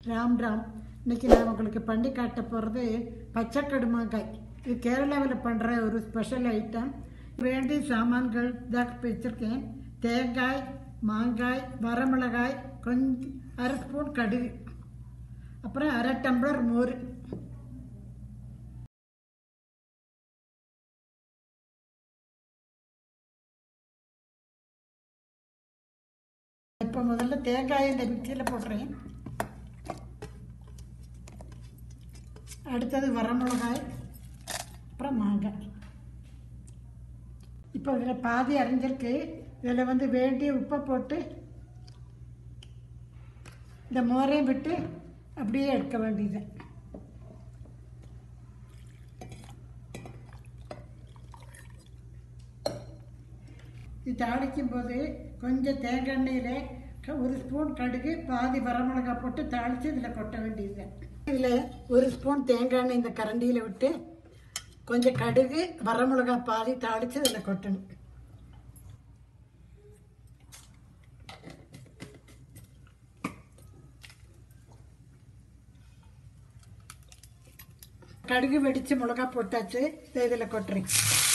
ராம் ராம் இன்னைக்கு நான் உங்களுக்கு பண்ணி காட்ட போகிறது பச்சை கடுமாங்காய் இது கேரளாவில் பண்ணுற ஒரு ஸ்பெஷல் ஐட்டம் வேண்டிய சாமான்கள் இதாக வச்சுருக்கேன் தேங்காய் மாங்காய் வரமிளகாய் கொஞ்சம் அரை ஸ்பூன் கடுகு அப்புறம் அரை டம்ளர் மோர் இப்போ முதல்ல தேங்காயை இந்த மிக்சியில் போடுறேன் அடுத்தது வரமிளகாய் அப்புறம் மாங்காய் இப்போ இதில் பாதி அரைஞ்சிருக்கு இதில் வந்து வேண்டிய உப்பை போட்டு இந்த மோரையும் விட்டு அப்படியே எடுக்க வேண்டியது இது தாளிக்கும் போது கொஞ்சம் தேங்காய் எண்ணெயில் க- ஒரு ஸ்பூன் கடுகு பாதி வரமிளகாய் போட்டு தாளித்து இதில் கொட்ட வேண்டியது இதில் ஒரு ஸ்பூன் தேங்காய் எண்ணெய் இந்த கரண்டியில் விட்டு கொஞ்சம் கடுகு வரமிளகாய் பாதி தாளித்து இதில் கொட்டணும் கடுகு வெடித்து மிளகா போட்டாச்சு இதை இதில் கொட்டுறேன்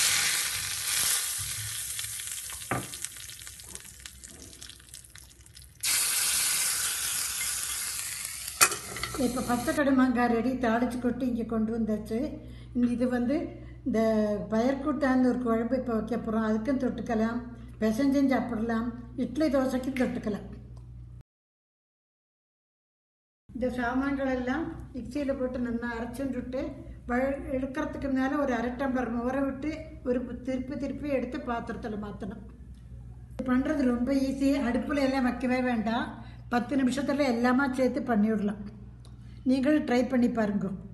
இப்போ பச்சை கடுமாங்காய் ரெடி தாளிச்சு கொட்டி இங்கே கொண்டு வந்தாச்சு இந்த இது வந்து இந்த பயர்கூட்டான்னு ஒரு குழம்பு இப்போ வைக்க போகிறோம் அதுக்கும் தொட்டுக்கலாம் பிசைஞ்சும் சாப்பிடலாம் இட்லி தோசைக்கும் தொட்டுக்கலாம் இந்த சாமான்கள் எல்லாம் மிக்சியில் போட்டு நல்லா அரைச்சுட்டு வ எடுக்கிறதுக்கு மேலே ஒரு அரை டம்ளர் ஊற விட்டு ஒரு திருப்பி திருப்பி எடுத்து பாத்திரத்தில் மாற்றணும் பண்ணுறது ரொம்ப ஈஸி அடுப்பில் எல்லாம் வைக்கவே வேண்டாம் பத்து நிமிஷத்தில் எல்லாமே சேர்த்து பண்ணிவிடலாம் நீங்களும் ட்ரை பண்ணி பாருங்க